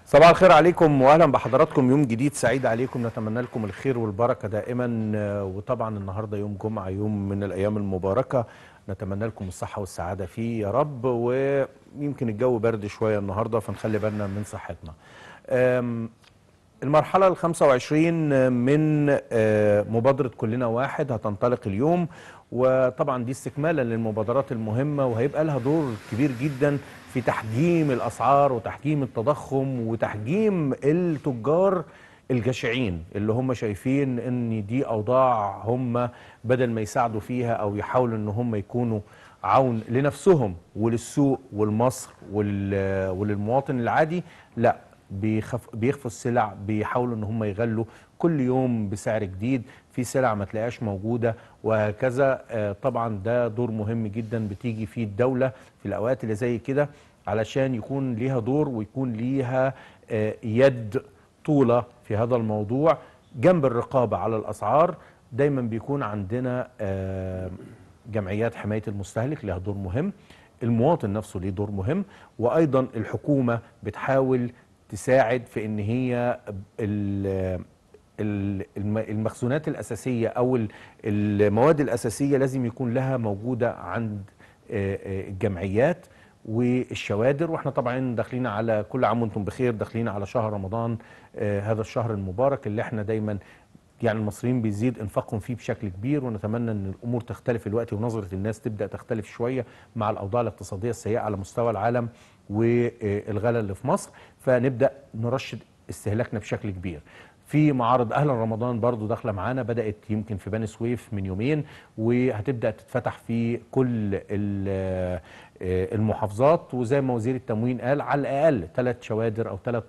صباح الخير عليكم واهلا بحضراتكم يوم جديد سعيد عليكم نتمنى لكم الخير والبركه دائما آه، وطبعا النهارده يوم جمعه يوم من الايام المباركه نتمنى لكم الصحه والسعاده فيه يا رب ويمكن الجو برد شويه النهارده فنخلي بالنا من صحتنا. آم، المرحلة ال 25 من آه، مبادرة كلنا واحد هتنطلق اليوم وطبعا دي استكمالا للمبادرات المهمة وهيبقى لها دور كبير جدا في تحجيم الأسعار وتحجيم التضخم وتحجيم التجار الجشعين اللي هم شايفين ان دي اوضاع هم بدل ما يساعدوا فيها او يحاولوا ان هم يكونوا عون لنفسهم وللسوق والمصر وال- وللمواطن العادي لا بيخف بيخفوا السلع بيحاولوا ان هم يغلوا كل يوم بسعر جديد في سلع ما تلاقيهاش موجوده وهكذا آه، طبعا ده دور مهم جدا بتيجي فيه الدوله في الاوقات اللي زي كده علشان يكون ليها دور ويكون ليها آه، يد طولة في هذا الموضوع جنب الرقابة على الأسعار دايما بيكون عندنا آه، جمعيات حماية المستهلك لها دور مهم المواطن نفسه ليه دور مهم وأيضا الحكومة بتحاول تساعد في ان هي ال- ال- الم- المخزونات الأساسية أو ال- المواد الأساسية لازم يكون لها موجودة عند آه، آه، الجمعيات والشوادر واحنا طبعا داخلين على كل عام وانتم بخير داخلين على شهر رمضان آه، هذا الشهر المبارك اللي احنا دايما يعني المصريين بيزيد انفاقهم فيه بشكل كبير ونتمنى ان الامور تختلف الوقت ونظره الناس تبدا تختلف شويه مع الاوضاع الاقتصاديه السيئه على مستوى العالم والغلا اللي في مصر فنبدا نرشد استهلاكنا بشكل كبير. في معارض اهلا رمضان برضو داخله معانا بدات يمكن في بني سويف من يومين وهتبدا تتفتح في كل ال- آه، المحافظات وزي ما وزير التموين قال على الاقل ثلاث شوادر او ثلاث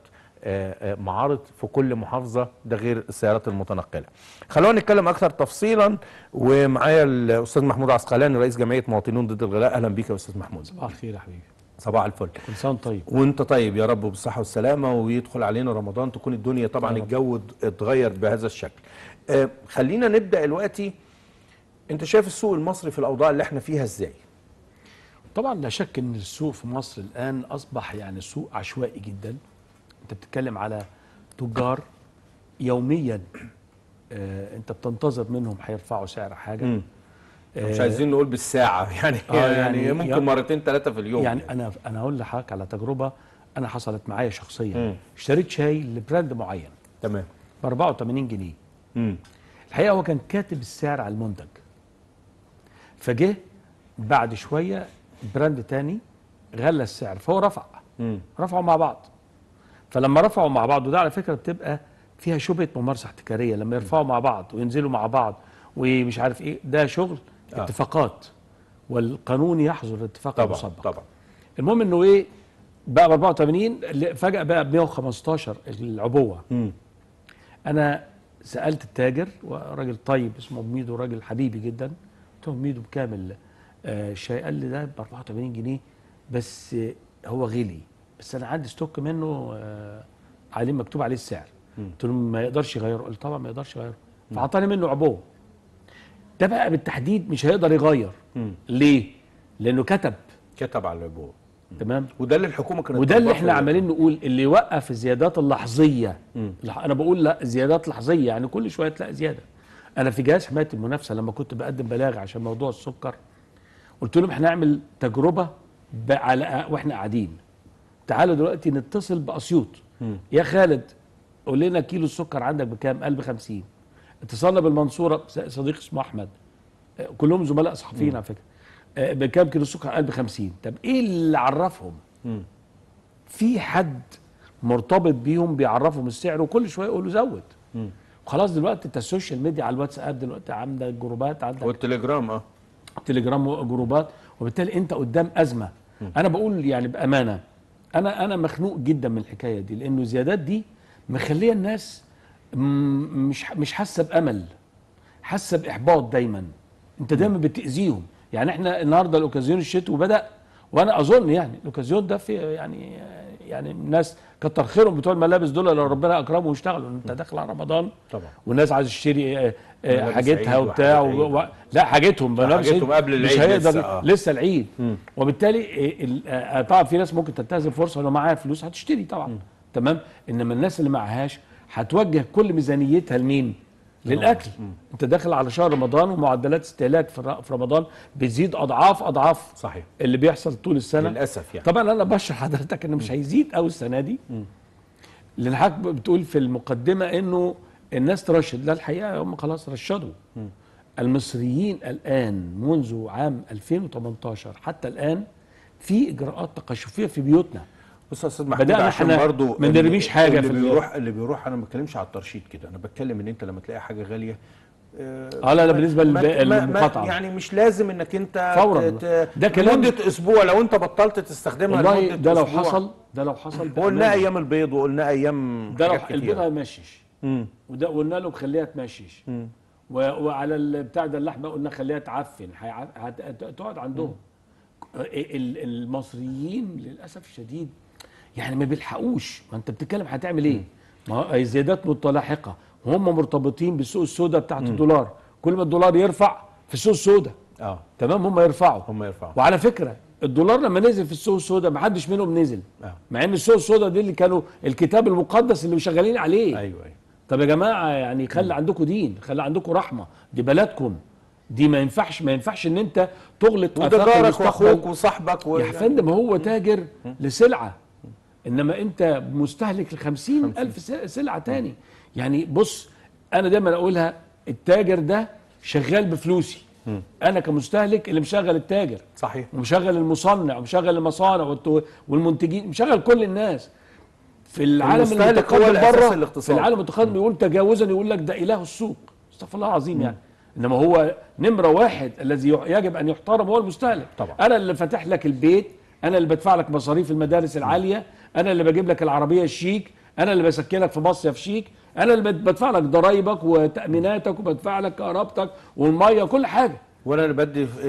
معارض في كل محافظه ده غير السيارات المتنقله. خلونا نتكلم اكثر تفصيلا ومعايا الاستاذ محمود عسقلاني رئيس جمعيه مواطنون ضد الغلاء اهلا بيك يا استاذ محمود. صباح الخير يا حبيبي صباح الفل. كل سنه وأنت طيب وانت طيب يا رب بالصحه والسلامه ويدخل علينا رمضان تكون الدنيا طبعا يا رب. الجو اتغير بهذا الشكل آه خلينا نبدا دلوقتي انت شايف السوق المصري في الاوضاع اللي احنا فيها ازاي طبعا لا شك ان السوق في مصر الان اصبح يعني سوق عشوائي جدا انت بتتكلم على تجار يوميا آه انت بتنتظر منهم هيرفعوا سعر حاجه مم. آه مش عايزين نقول بالساعه يعني آه، يعني, يعني- ممكن يعني- مرتين ثلاثه في اليوم يعني انا انا هقول لحضرتك على تجربه انا حصلت معايا شخصيا مم. اشتريت شاي لبراند معين تمام ب 84 جنيه مم. الحقيقه هو كان كاتب السعر على المنتج فجه بعد شويه براند تاني غلى السعر فهو رفع مم. رفعوا مع بعض فلما رفعوا مع بعض وده على فكره بتبقى فيها شبهه ممارسه احتكاريه لما يرفعوا مع بعض وينزلوا مع بعض ومش عارف ايه ده شغل آه. اتفاقات والقانون يحظر الاتفاق طبعا المسبق طبعا المهم انه ايه بقى ب 84 اللي فجاه بقى ب 115 العبوه مم. انا سالت التاجر وراجل طيب اسمه ميدو راجل حبيبي جدا قلت له ميدو بكامل آه الشاي قال لي ده ب 84 جنيه بس آه هو غلي بس انا عندي ستوك منه آه عليه مكتوب عليه السعر قلت له ما يقدرش يغيره قال لي طبعا ما يقدرش يغيره فاعطاني منه عبوه ده بقى بالتحديد مش هيقدر يغير مم. ليه لانه كتب كتب على العبوه تمام وده اللي الحكومه كانت وده اللي طالباه احنا في- عمالين نقول اللي يوقف الزيادات اللحظيه مم. لح- انا بقول لا زيادات لحظيه يعني كل شويه تلاقي زياده انا في جهاز حمايه المنافسه لما كنت بقدم بلاغ عشان موضوع السكر قلت لهم احنا نعمل تجربه ب- على واحنا قاعدين تعالوا دلوقتي نتصل باسيوط مم. يا خالد قول لنا كيلو السكر عندك بكام قال ب 50 اتصلنا بالمنصوره س- صديق اسمه احمد آه، كلهم زملاء صحفيين على فكره آه، بكام كيلو السكر قال ب 50 طب ايه اللي عرفهم مم. في حد مرتبط بيهم بيعرفهم السعر وكل شويه يقول له زود مم. خلاص دلوقتي انت السوشيال ميديا على الواتساب دلوقتي عندك جروبات عندك والتليجرام اه تليجرام جروبات وبالتالي انت قدام ازمه انا بقول يعني بامانه انا انا مخنوق جدا من الحكايه دي لانه الزيادات دي مخليه الناس م- مش مش حاسه بامل حاسه باحباط دايما انت دايما بتاذيهم يعني احنا النهارده الاوكازيون الشتوي بدا وانا اظن يعني الاوكازيون ده في يعني يعني الناس كتر خيرهم بتوع الملابس دول لو ربنا اكرمهم واشتغلوا انت داخل على رمضان طبعا والناس عايزه تشتري آه، آه، ملابس حاجتها عيد وبتاع وحاجات و... و... عيد. لا حاجتهم لا، ملابس حاجتهم عيد قبل مش العيد هيقدر لسه، آه. لسه العيد مم. وبالتالي آه، ال- آه، طبعا في ناس ممكن تنتهز الفرصه لو معاها فلوس هتشتري طبعا تمام انما الناس اللي معهاش هتوجه كل ميزانيتها لمين للاكل انت داخل على شهر رمضان ومعدلات استهلاك في الر- في رمضان بتزيد اضعاف اضعاف صحيح اللي بيحصل طول السنه للاسف يعني طبعا انا بشرح حضرتك انه مش هيزيد قوي السنه دي لان حضرتك بتقول في المقدمه انه الناس ترشد لا الحقيقه هم خلاص رشدوا المصريين الان منذ عام 2018 حتى الان في اجراءات تقشفيه في بيوتنا بص يا استاذ محمود بدأنا عشان احنا برضو ما اللي- نرميش حاجة اللي في ال- بيروح اللي بيروح انا ما بتكلمش على الترشيد كده انا بتكلم ان انت لما تلاقي حاجه غاليه آه، اه لا لا بالنسبه ما- ما- ما- للمقاطعه يعني مش لازم انك انت فوراً. ت- ت- ده كلام- لمده اسبوع لو انت بطلت تستخدمها والله لمده ده لو أسبوع. حصل ده لو حصل وقلنا بأمانة. ايام البيض وقلنا ايام ده لو حاجات البيض كتيرة. هيمشش مم. وده قلنا له خليها تمشيش مم. و- وعلى ال- بتاع ده اللحمه قلنا خليها تعفن هيع- هت- هت- تقعد عندهم ال- المصريين للاسف الشديد يعني ما بيلحقوش ما انت بتتكلم هتعمل ايه ما هو زيادات متلاحقه وهم مرتبطين بالسوق السوداء بتاعت الدولار كل ما الدولار يرفع في السوق السوداء اه تمام هم يرفعوا هم يرفعوا وعلى فكره الدولار لما نزل في السوق السوداء ما حدش منهم نزل آه. مع ان السوق السوداء دي اللي كانوا الكتاب المقدس اللي شغالين عليه ايوه ايوه طب يا جماعه يعني خلي عندكم دين خلي عندكم رحمه دي بلدكم دي ما ينفعش ما ينفعش ان انت تغلق وده آفاق جارك المستقبل. واخوك وصاحبك و... يا فندم هو تاجر لسلعه انما انت مستهلك لخمسين الف س- سلعه تاني يعني بص انا دايما اقولها التاجر ده شغال بفلوسي انا كمستهلك اللي مشغل التاجر صحيح ومشغل المصنع ومشغل المصانع والت- والمنتجين مشغل كل الناس في العالم المستهلك هو المتقدم الأساس بره الاقتصاد. في العالم المتقدم يقول تجاوزا يقول لك ده اله السوق استغفر الله العظيم يعني انما هو نمره واحد الذي يح- يجب ان يحترم هو المستهلك طبعا. انا اللي فاتح لك البيت انا اللي بدفع لك مصاريف المدارس العاليه انا اللي بجيب لك العربيه الشيك انا اللي بسكنك في مصيف شيك انا اللي بد- بدفع لك ضرايبك وتاميناتك وبدفع لك كهربتك والميه وكل حاجه وانا اللي بدي ال-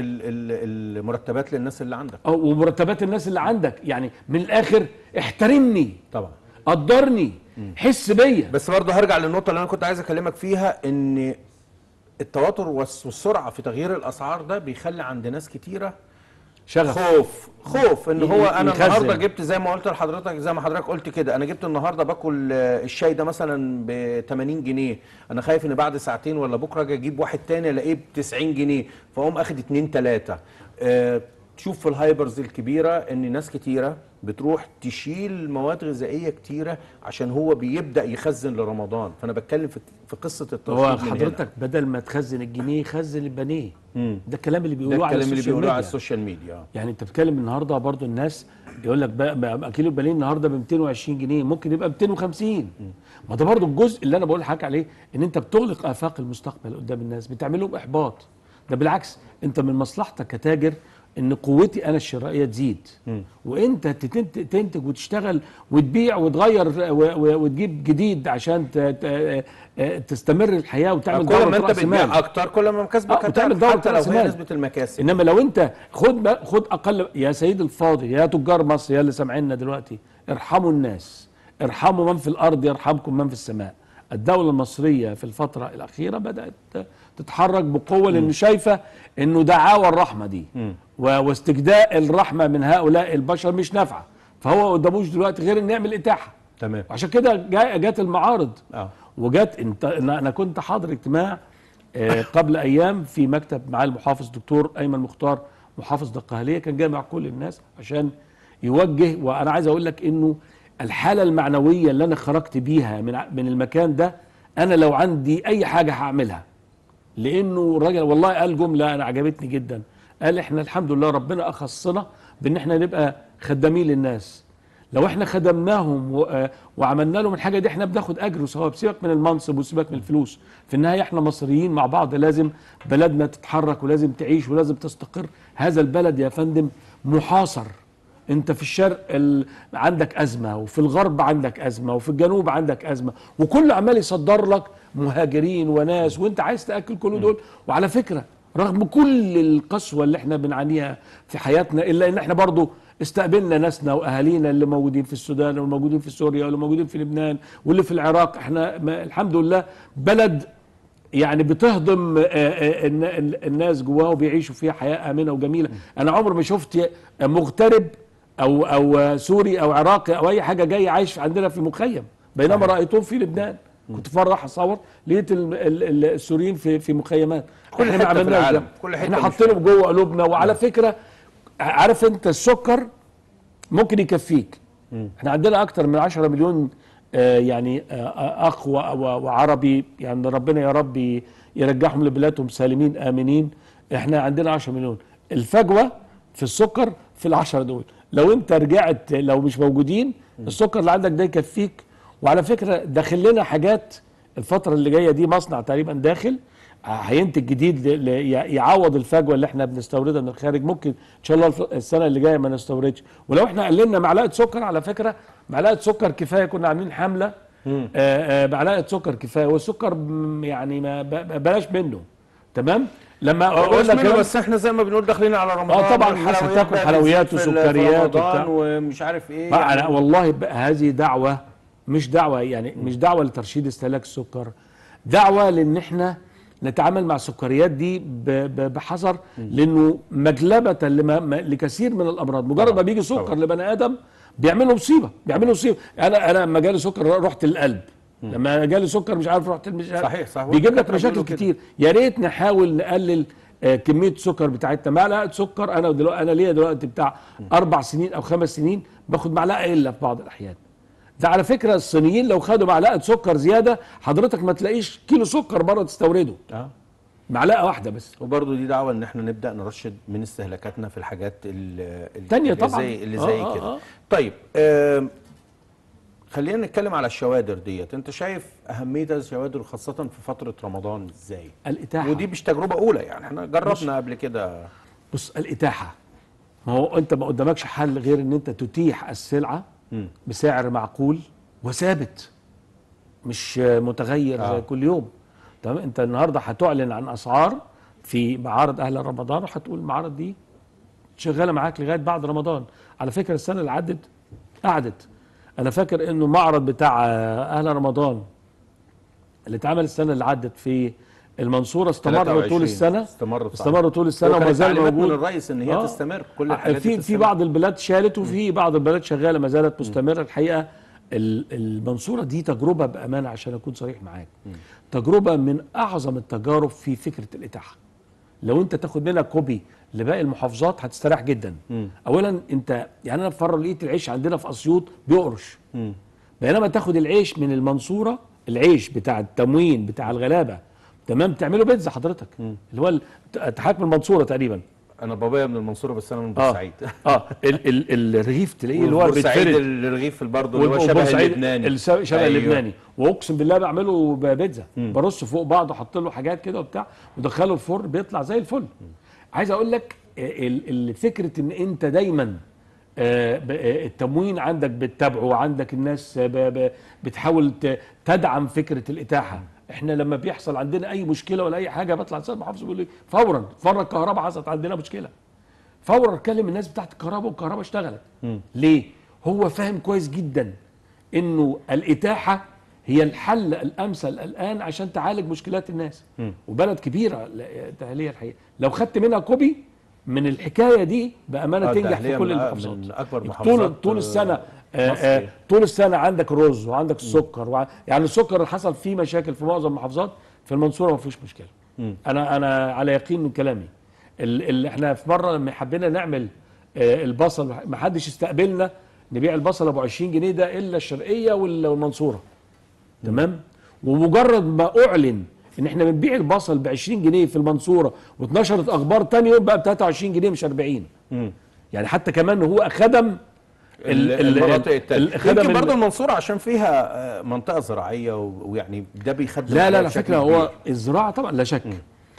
ال- المرتبات للناس اللي عندك أو- ومرتبات الناس اللي عندك يعني من الاخر احترمني طبعا قدرني حس بيا بس برضه هرجع للنقطه اللي انا كنت عايز اكلمك فيها ان التواتر والس- والسرعه في تغيير الاسعار ده بيخلي عند ناس كتيره شغف خوف خوف ان ي- هو انا يخزن. النهارده جبت زي ما قلت لحضرتك زي ما حضرتك قلت كده انا جبت النهارده باكل آه، الشاي ده مثلا ب 80 جنيه انا خايف ان بعد ساعتين ولا بكره اجي اجيب واحد تاني الاقيه ب 90 جنيه فاقوم اخد اتنين تلاته آه، تشوف في الهايبرز الكبيره ان ناس كتيره بتروح تشيل مواد غذائيه كتيره عشان هو بيبدا يخزن لرمضان فانا بتكلم في في قصه الترشيد هو من هنا. حضرتك بدل ما تخزن الجنيه خزن البانيه مم. ده الكلام اللي ده بيقولوه على الكلام اللي السوشيال بيقولوه على ميديا السوشيال ميديا آه. يعني انت بتتكلم النهارده برضو الناس يقول لك بقى, بقى كيلو البانيه النهارده ب 220 جنيه ممكن يبقى 250 ما ده برضو الجزء اللي انا بقول لحضرتك عليه ان انت بتغلق افاق المستقبل قدام الناس بتعمل لهم احباط ده بالعكس انت من مصلحتك كتاجر ان قوتي انا الشرائيه تزيد وانت تتنت- تنتج وتشتغل وتبيع وتغير و- و- وتجيب جديد عشان ت- ت- تستمر الحياه وتعمل كل ما دورة انت رأس مال. بتبيع اكتر كل ما مكاسبك آه، وتعمل هتعلى، دورة حتى لو رأس هي مال. نسبه المكاسب انما لو انت خد بقى- خد اقل يا سيدي الفاضل يا تجار مصر يا اللي سامعيننا دلوقتي ارحموا الناس ارحموا من في الارض يرحمكم من في السماء الدولة المصرية في الفترة الأخيرة بدأت تتحرك بقوة لأنه شايفة أنه دعاوى الرحمة دي و- واستجداء الرحمة من هؤلاء البشر مش نافعة فهو قداموش دلوقتي غير أن يعمل إتاحة تمام وعشان كده جا- جات المعارض اه وجات انت انا أنا كنت حاضر اجتماع آه، قبل ايام في مكتب معالي المحافظ دكتور ايمن مختار محافظ القهليه كان جامع كل الناس عشان يوجه وانا عايز اقول لك انه الحاله المعنويه اللي انا خرجت بيها من ع- من المكان ده انا لو عندي اي حاجه هعملها لانه الراجل والله قال جمله انا عجبتني جدا قال احنا الحمد لله ربنا اخصنا بان احنا نبقى خدامين للناس لو احنا خدمناهم و- آه وعملنا لهم الحاجه دي احنا بناخد اجر وثواب سيبك من المنصب وسيبك من الفلوس في النهايه احنا مصريين مع بعض لازم بلدنا تتحرك ولازم تعيش ولازم تستقر هذا البلد يا فندم محاصر انت في الشرق ال... عندك ازمه وفي الغرب عندك ازمه وفي الجنوب عندك ازمه وكل عمال يصدر لك مهاجرين وناس وانت عايز تاكل كل دول وعلى فكره رغم كل القسوه اللي احنا بنعانيها في حياتنا الا ان احنا برضو استقبلنا ناسنا واهالينا اللي موجودين في السودان والموجودين في سوريا واللي موجودين في لبنان واللي في العراق احنا ما الحمد لله بلد يعني بتهضم آه، آه، الن- ال- الناس جواه وبيعيشوا فيها حياه امنه وجميله انا عمري ما شفت مغترب او او سوري او عراقي او اي حاجه جاي عايش عندنا في مخيم بينما صحيح. رايتهم في لبنان كنت في راح اصور لقيت ال- ال- ال- السوريين في في مخيمات كل احنا ما حتة في عملناش العالم. ده. كل حتة احنا مش حاطينهم جوه قلوبنا وعلى فكره عارف انت السكر ممكن يكفيك احنا عندنا اكتر من 10 مليون آه، يعني آه، اخ و- و- وعربي يعني ربنا يا رب ي- يرجعهم لبلادهم سالمين امنين احنا عندنا 10 مليون الفجوه في السكر في العشرة دول لو انت رجعت لو مش موجودين السكر اللي عندك ده يكفيك وعلى فكره داخل لنا حاجات الفتره اللي جايه دي مصنع تقريبا داخل هينتج جديد ل- ل- ي- يعوض الفجوه اللي احنا بنستوردها من الخارج ممكن ان شاء الله الف- السنه اللي جايه ما نستوردش ولو احنا قللنا معلقه سكر على فكره معلقه سكر كفايه كنا عاملين حمله آه، آه، معلقه سكر كفايه والسكر م- يعني ما ب- ب- بلاش منه تمام لما اقول بقول لك لك بس احنا زي ما بنقول داخلين على رمضان آه طبعاً الناس والحلويات هتاكل بقى حلويات بتزيد في ال- وسكريات في رمضان وبتاع. ومش عارف ايه ما يعني أنا والله ب- هذه دعوة مش دعوة يعني مش دعوة لترشيد استهلاك السكر دعوة لأن احنا نتعامل مع السكريات دي ب- ب- بحذر لأنه مجلبة لما ما- لكثير من الأمراض مجرد ما طبعاً، بيجي سكر طبعاً. لبني آدم بيعمل له مصيبة بيعمل له مصيبة أنا أنا لما جالي سكر رحت للقلب لما جالي سكر مش عارف رحت مش عارف صحيح، صح. بيجيب لك والدكاترة مشاكل بيقولوا كده. كتير يا ريت نحاول نقلل آه، كميه السكر بتاعتنا معلقه سكر انا دلوقتي انا ليا دلوقتي بتاع اربع سنين او خمس سنين باخد معلقه الا في بعض الاحيان ده على فكره الصينيين لو خدوا معلقه سكر زياده حضرتك ما تلاقيش كيلو سكر بره تستورده اه معلقه واحده بس وبرضه دي دعوه ان احنا نبدا نرشد من استهلاكاتنا في الحاجات ال- ال- تانية اللي طبعاً. زي اللي آه، زي آه، كده آه. طيب آم، خلينا نتكلم على الشوادر ديت انت شايف اهميه الشوادر خاصه في فتره رمضان ازاي الاتاحه ودي مش تجربه اولى يعني احنا جربنا قبل كده بص الاتاحه ما هو انت ما قدامكش حل غير ان انت تتيح السلعه مم. بسعر معقول وثابت مش متغير آه. زي كل يوم تمام انت النهارده هتعلن عن اسعار في معارض اهل رمضان وهتقول المعارض دي شغاله معاك لغايه بعد رمضان على فكره السنه اللي عدت قعدت انا فاكر انه معرض بتاع اهل رمضان اللي اتعمل السنه اللي عدت في المنصوره استمر 23 طول السنه استمر صحيح. استمر طول السنه وكانت وما زال تعليمات من موجود الرئيس ان هي آه. تستمر كل آه، الحاجات دي في في تستمر. بعض البلاد شالت وفي بعض البلاد شغاله ما زالت مستمره الحقيقه ال- المنصوره دي تجربه بامانه عشان اكون صريح معاك تجربه من اعظم التجارب في فكره الاتاحه لو انت تاخد منها كوبي لباقي المحافظات هتستريح جدا مم. اولا انت يعني انا في مره لقيت العيش عندنا في اسيوط بيقرش مم. بينما تاخد العيش من المنصوره العيش بتاع التموين بتاع الغلابه تمام تعمله بيتزا حضرتك اللي هو ال- تحاك من المنصوره تقريبا انا بابايا من المنصوره بس انا من اه بورسعيد اه ال ال الرغيف تلاقيه اللي هو بورسعيد بيتفرد الرغيف برضه اللي هو شبه وبورسعيد اللبناني الس- شبه أيوه. اللبناني واقسم بالله بعمله ببيتزا برص فوق بعض واحط له حاجات كده وبتاع ودخله الفرن بيطلع زي الفل عايز اقول لك آه، ال- ال- فكره ان انت دايما آه، ب- آه، التموين عندك بتتابعه وعندك الناس آه، ب- ب- بتحاول ت- تدعم فكره الاتاحه احنا لما بيحصل عندنا اي مشكله ولا اي حاجه بطلع لسان محافظ بيقول لي فورا فورا الكهرباء حصلت عندنا مشكله فورا اكلم الناس بتاعت الكهرباء والكهرباء اشتغلت ليه هو فاهم كويس جدا انه الاتاحه هي الحل الامثل الان عشان تعالج مشكلات الناس وبلد كبيره لا- دهليه الحقيقه لو خدت منها كوبي من الحكايه دي بامانه آه، تنجح الدهلية في كل من- المحافظات من أكبر طول محافظات، طول آه، السنه آه، مصر. آه، طول السنه عندك رز وعندك السكر وع... يعني السكر اللي حصل فيه مشاكل في معظم المحافظات في المنصوره ما فيش مشكله انا انا على يقين من كلامي اللي احنا في مره لما حبينا نعمل آه، البصل ما حدش استقبلنا نبيع البصل ابو 20 جنيه ده الا الشرقيه وال- والمنصوره تمام ومجرد ما اعلن ان احنا بنبيع البصل ب 20 جنيه في المنصوره واتنشرت اخبار تاني يوم بقى ب 23 جنيه مش 40 مم. يعني حتى كمان هو خدم ال- ال- المناطق التانية ال- خدم يمكن ال- برضه المنصورة عشان فيها آه، منطقة زراعية و- ويعني ده بيخدم لا لا عليها لا بشكل فكرة هو كبير. الزراعة طبعا لا شك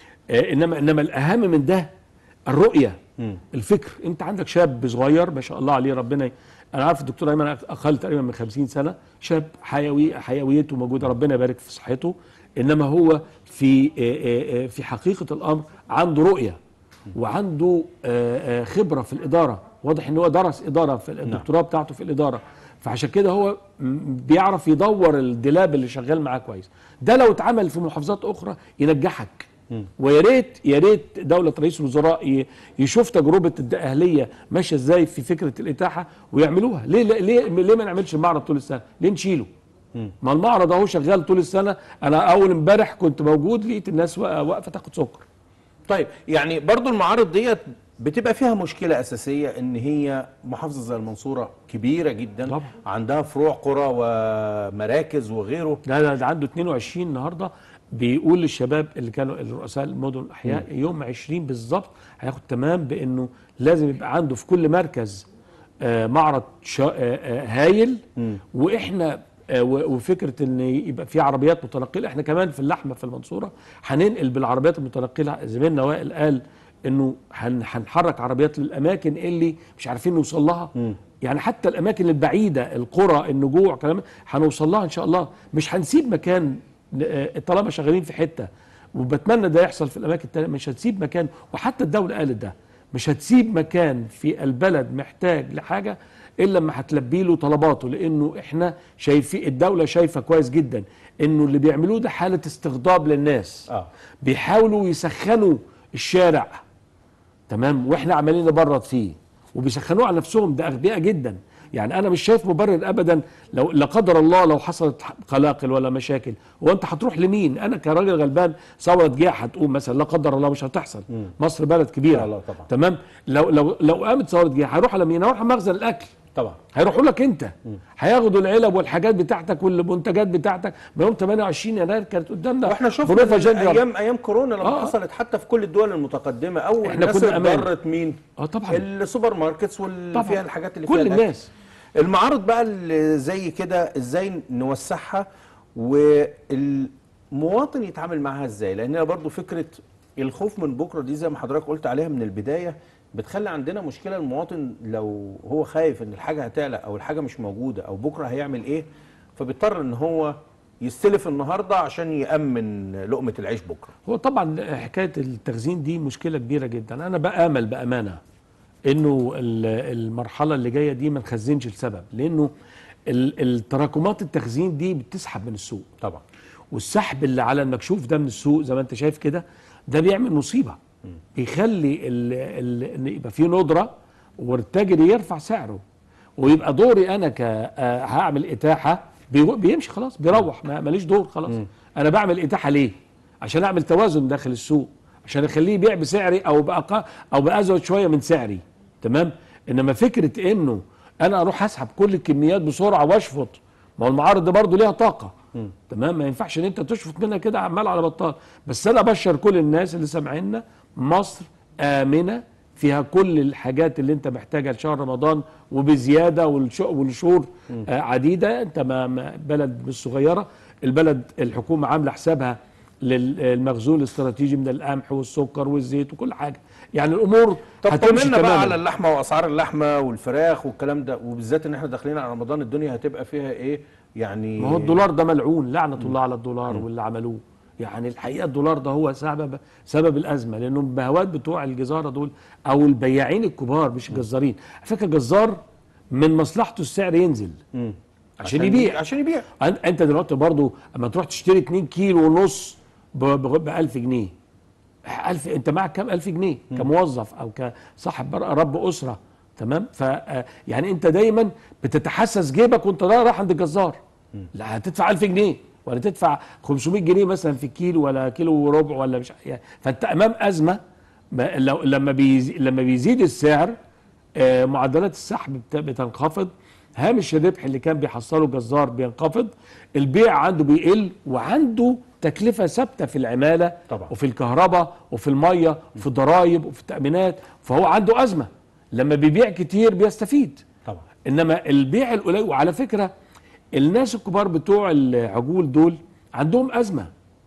آه انما انما الاهم من ده الرؤية الفكر انت عندك شاب صغير ما شاء الله عليه ربنا ي... انا عارف الدكتور ايمن اقل تقريبا من 50 سنة شاب حيوي حيويته موجودة ربنا يبارك في صحته انما هو في آه، آه، آه، في حقيقة الامر عنده رؤية وعنده آه، آه، خبرة في الإدارة واضح ان هو درس إدارة في الدكتوراه بتاعته في الإدارة فعشان كده هو م- بيعرف يدور الدلاب اللي شغال معاه كويس ده لو اتعمل في محافظات اخرى ينجحك ويا ريت يا ريت دوله رئيس الوزراء ي- يشوف تجربه الدقهليه ماشيه ازاي في فكره الاتاحه ويعملوها ليه ليه ليه, ليه ما نعملش المعرض طول السنه ليه نشيله ما المعرض اهو شغال طول السنه انا اول امبارح كنت موجود لقيت الناس وا- واقفه تاخد سكر طيب يعني برضو المعارض ديت بتبقى فيها مشكلة أساسية إن هي محافظة زي المنصورة كبيرة جدا طبعا. عندها فروع قرى ومراكز وغيره لا لا ده عنده 22 النهارده بيقول للشباب اللي كانوا الرؤساء المدن الاحياء يوم 20 بالظبط هياخد تمام بانه لازم يبقى عنده في كل مركز آه، معرض شا- آه، آه، هايل واحنا آه، و- وفكره ان يبقى في عربيات متنقله احنا كمان في اللحمه في المنصوره هننقل بالعربيات المتنقله زميلنا وائل قال انه هن- هنحرك عربيات للاماكن اللي مش عارفين نوصل لها يعني حتى الاماكن البعيده القرى النجوع كلام هنوصل لها ان شاء الله مش هنسيب مكان آه، طالما شغالين في حته وبتمنى ده يحصل في الاماكن التانية مش هتسيب مكان وحتى الدوله قالت ده مش هتسيب مكان في البلد محتاج لحاجه الا لما هتلبي له طلباته لانه احنا شايفين الدوله شايفه كويس جدا انه اللي بيعملوه ده حاله استغضاب للناس آه. بيحاولوا يسخنوا الشارع تمام واحنا عمالين نبرد فيه وبيسخنوه على نفسهم ده اغبياء جدا يعني انا مش شايف مبرر ابدا لو لا قدر الله لو حصلت قلاقل ولا مشاكل هو انت هتروح لمين انا كراجل غلبان ثوره جياع هتقوم مثلا لا قدر الله مش هتحصل مصر بلد كبيره لا، لا، طبعا. تمام لو لو لو قامت ثوره جياع هيروح على مين هيروح على مخزن الاكل طبعا هيروحوا لك انت هياخدوا العلب والحاجات بتاعتك والمنتجات بتاعتك ما يوم 28 يناير كانت قدامنا واحنا شفنا بروفا من جنرال. ايام ايام كورونا لما آه. حصلت حتى في كل الدول المتقدمه اول إحنا الناس كنا أمان. اتضرت مين اه طبعا السوبر ماركتس واللي طبعا فيها الحاجات اللي كل فيها الأكل. الناس المعارض بقى اللي زي كده ازاي نوسعها والمواطن يتعامل معاها ازاي لان برضو فكره الخوف من بكره دي زي ما حضرتك قلت عليها من البدايه بتخلي عندنا مشكله المواطن لو هو خايف ان الحاجه هتعلى او الحاجه مش موجوده او بكره هيعمل ايه فبيضطر ان هو يستلف النهارده عشان يامن لقمه العيش بكره هو طبعا حكايه التخزين دي مشكله كبيره جدا انا بامل بامانه انه ال- المرحله اللي جايه دي ما نخزنش لسبب لانه ال- التراكمات التخزين دي بتسحب من السوق طبعا والسحب اللي على المكشوف ده من السوق زي ما انت شايف كده ده بيعمل مصيبه بيخلي ال- ال- ان يبقى في ندره والتاجر يرفع سعره ويبقى دوري انا ك آه، هعمل اتاحه بي- بيمشي خلاص بيروح ما- ماليش دور خلاص انا بعمل اتاحه ليه عشان اعمل توازن داخل السوق عشان اخليه يبيع بسعري او بأقل او بازود شويه من سعري تمام انما فكره انه انا اروح اسحب كل الكميات بسرعه واشفط ما هو المعارض ده برضه ليها طاقه تمام ما ينفعش ان انت تشفط منها كده عمال على بطال بس انا ابشر كل الناس اللي سامعيننا مصر امنه فيها كل الحاجات اللي انت محتاجها لشهر رمضان وبزياده والش- والشهور آه عديده انت ما ما- بلد مش صغيره البلد الحكومه عامله حسابها للمخزون الاستراتيجي من القمح والسكر والزيت وكل حاجه يعني الامور طب هتمشي طمنا بقى على تماما اللحمه واسعار اللحمه والفراخ والكلام ده وبالذات ان احنا داخلين على رمضان الدنيا هتبقى فيها ايه يعني ما هو الدولار ده ملعون لعنه الله على الدولار واللي عملوه يعني الحقيقه الدولار ده هو سبب سبب الازمه لانه البهوات بتوع الجزاره دول او البياعين الكبار مش الجزارين على فكره الجزار من مصلحته السعر ينزل مم. عشان يبيع عشان يبيع أن- انت دلوقتي برضو اما تروح تشتري 2 كيلو ونص ب 1000 جنيه 1000 انت معك كام 1000 جنيه كموظف او كصاحب بر- رب اسره تمام ف آه، يعني انت دايما بتتحسس جيبك وانت رايح عند الجزار لا هتدفع 1000 جنيه ولا تدفع 500 جنيه مثلا في الكيلو ولا كيلو وربع ولا مش يعني فانت امام ازمه ما- لو لما بيزي لما بيزيد السعر آه، معدلات السحب بت- بتنخفض هامش الربح اللي كان بيحصله الجزار بينخفض البيع عنده بيقل وعنده تكلفة ثابتة في العمالة طبعا. وفي الكهرباء وفي المية وفي الضرائب وفي التأمينات فهو عنده أزمة لما بيبيع كتير بيستفيد طبعا انما البيع القليل وعلى فكره الناس الكبار بتوع العجول دول عندهم ازمه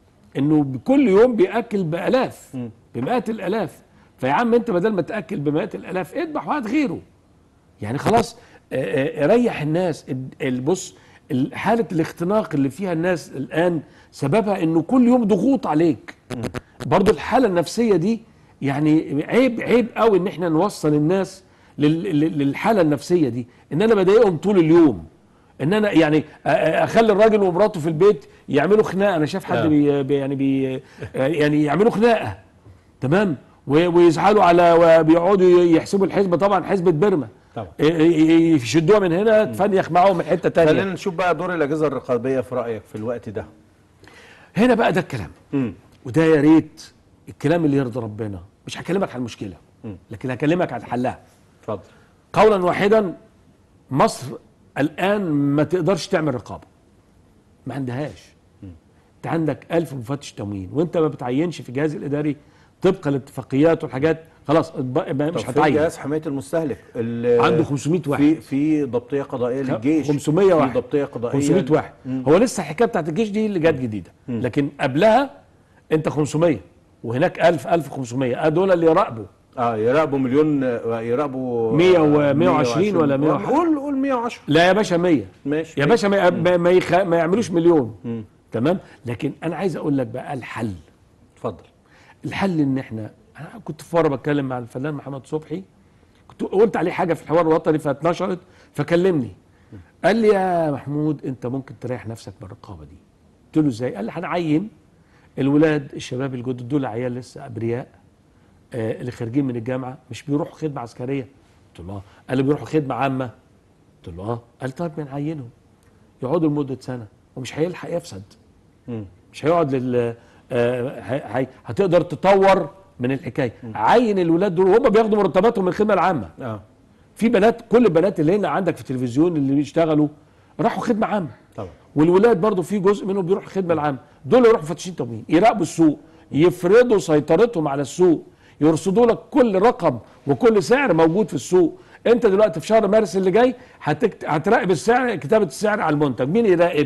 انه كل يوم بياكل بالاف بمئات الالاف فيا عم انت بدل ما تاكل بمئات الالاف اذبح وهات غيره يعني خلاص آه، آه، ريح الناس ال- ال- بص ال- حاله الاختناق اللي فيها الناس الان سببها انه كل يوم ضغوط عليك برضو الحاله النفسيه دي يعني عيب عيب قوي ان احنا نوصل الناس لل- لل- للحاله النفسيه دي ان انا بضايقهم طول اليوم ان انا يعني أ- أ- اخلي الراجل ومراته في البيت يعملوا خناقه انا شايف حد آه. بي بي- يعني بي يعني يعملوا خناقه تمام و- ويزعلوا على وبيقعدوا يحسبوا الحسبه طبعا حسبه بيرما طبعا. ي- ي- يشدوها من هنا تفنيخ معاهم من حته تانية خلينا نشوف بقى دور الاجهزه الرقابيه في رايك في الوقت ده هنا بقى ده الكلام امم وده يا ريت الكلام اللي يرضي ربنا مش هكلمك عن المشكله لكن هكلمك عن حلها اتفضل قولا واحدا مصر الان ما تقدرش تعمل رقابه ما عندهاش انت عندك ألف مفتش تموين وانت ما بتعينش في الجهاز الاداري طبقا للاتفاقيات والحاجات خلاص اتب- مش طب في هتعين جهاز حمايه المستهلك ال- عنده 500 واحد في في ضبطيه قضائيه للجيش 500 واحد في ضبطيه قضائيه 500 واحد هو لسه الحكايه بتاعت الجيش دي اللي جت جديده لكن قبلها انت 500 وهناك 1000 1500 دول اللي يراقبوا اه يراقبوا مليون آه، يراقبوا 100 و- آه، 120 ولا 100 وحاجة. قول قول 110 لا يا باشا 100 ماشي يا باشا ما ما, ما, يخ... ما يعملوش مليون تمام لكن انا عايز اقول لك بقى الحل اتفضل الحل ان احنا انا كنت في مره بتكلم مع الفنان محمد صبحي كنت قلت عليه حاجه في الحوار الوطني فاتنشرت فكلمني قال لي يا محمود انت ممكن تريح نفسك من الرقابه دي قلت له ازاي قال لي هنعين الولاد الشباب الجدد دول عيال لسه ابرياء آه اللي خارجين من الجامعه مش بيروحوا خدمه عسكريه قلت له اه قال لي بيروحوا خدمه عامه قلت له اه قال طيب بنعينهم يقعدوا لمده سنه ومش هيلحق يفسد مم. مش هيقعد لل آه، هي- هي- هتقدر تطور من الحكايه عين الولاد دول وهم بياخدوا مرتباتهم من الخدمه العامه اه في بنات كل البنات اللي هنا عندك في التلفزيون اللي بيشتغلوا راحوا خدمه عامه طبعا والولاد برضو في جزء منهم بيروح الخدمه العامه دول يروحوا فتشين تموين يراقبوا السوق يفرضوا سيطرتهم على السوق يرصدوا لك كل رقم وكل سعر موجود في السوق انت دلوقتي في شهر مارس اللي جاي هتكت... هتراقب السعر كتابه السعر على المنتج مين يراقب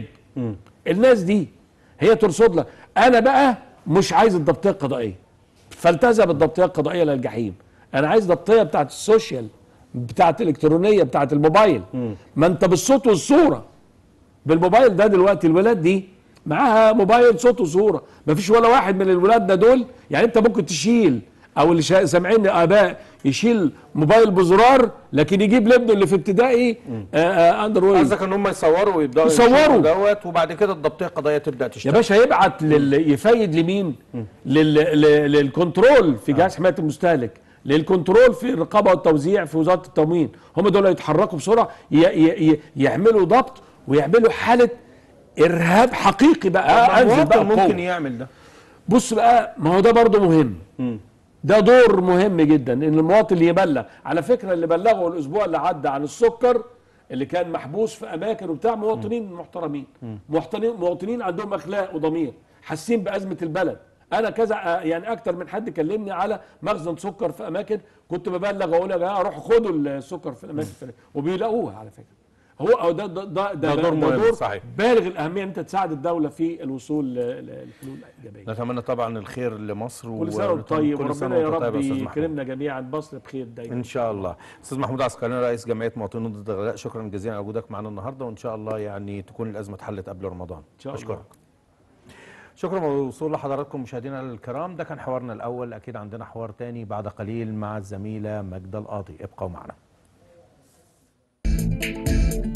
الناس دي هي ترصد لك انا بقى مش عايز الضبطيه القضائيه فالتزم بالضبطيه القضائيه للجحيم انا عايز ضبطيه بتاعت السوشيال بتاعت الالكترونيه بتاعت الموبايل ما انت بالصوت والصوره بالموبايل ده دلوقتي الولاد دي معاها موبايل صوت وصوره مفيش ولا واحد من الولاد ده دول يعني انت ممكن تشيل او اللي شا- سامعين اباء يشيل موبايل بزرار لكن يجيب لابنه اللي في ابتدائي آه، آه، اندرويد قصدك ان هم يصوروا ويبداوا يصوروا. يشوفوا دوت وبعد كده الضبطيه القضائيه تبدا يا تشتغل باشا يبعت لل... يفيد لمين لل... لل... للكنترول في جهاز حمايه المستهلك للكنترول في الرقابه والتوزيع في وزاره التموين هم دول يتحركوا بسرعه ي... ي... ي... يعملوا ضبط ويعملوا حاله ارهاب حقيقي بقى انزل بقى المواطن ممكن بقوة. يعمل ده بص بقى ما هو ده برضه مهم ده دور مهم جدا ان المواطن يبلغ على فكره اللي بلغه الاسبوع اللي عدى عن السكر اللي كان محبوس في اماكن وبتاع مواطنين محترمين مواطنين مواطنين عندهم اخلاق وضمير حاسين بازمه البلد انا كذا آه، يعني اكتر من حد كلمني على مخزن سكر في اماكن كنت ببلغ واقول يا جماعه روحوا خدوا السكر في الاماكن الفلانيه وبيلاقوها على فكره هو أو ده ده ده, ده دور مهم، صحيح. بالغ الاهميه ان انت تساعد الدوله في الوصول ل- ل- لحلول ايجابيه نتمنى طبعا الخير لمصر كل سنه وانت طيب كل سنة وربنا يا وأنت طيب رب يا أستاذ محمود. يكرمنا جميعا مصر بخير دايما ان شاء الله استاذ محمود عسكري رئيس جمعيه مواطنين ضد الغلاء شكرا جزيلا على وجودك معنا النهارده وان شاء الله يعني تكون الازمه اتحلت قبل رمضان إن شاء الله. اشكرك شكرا موصول لحضراتكم مشاهدينا الكرام ده كان حوارنا الاول اكيد عندنا حوار تاني بعد قليل مع الزميله ماجده القاضي ابقوا معنا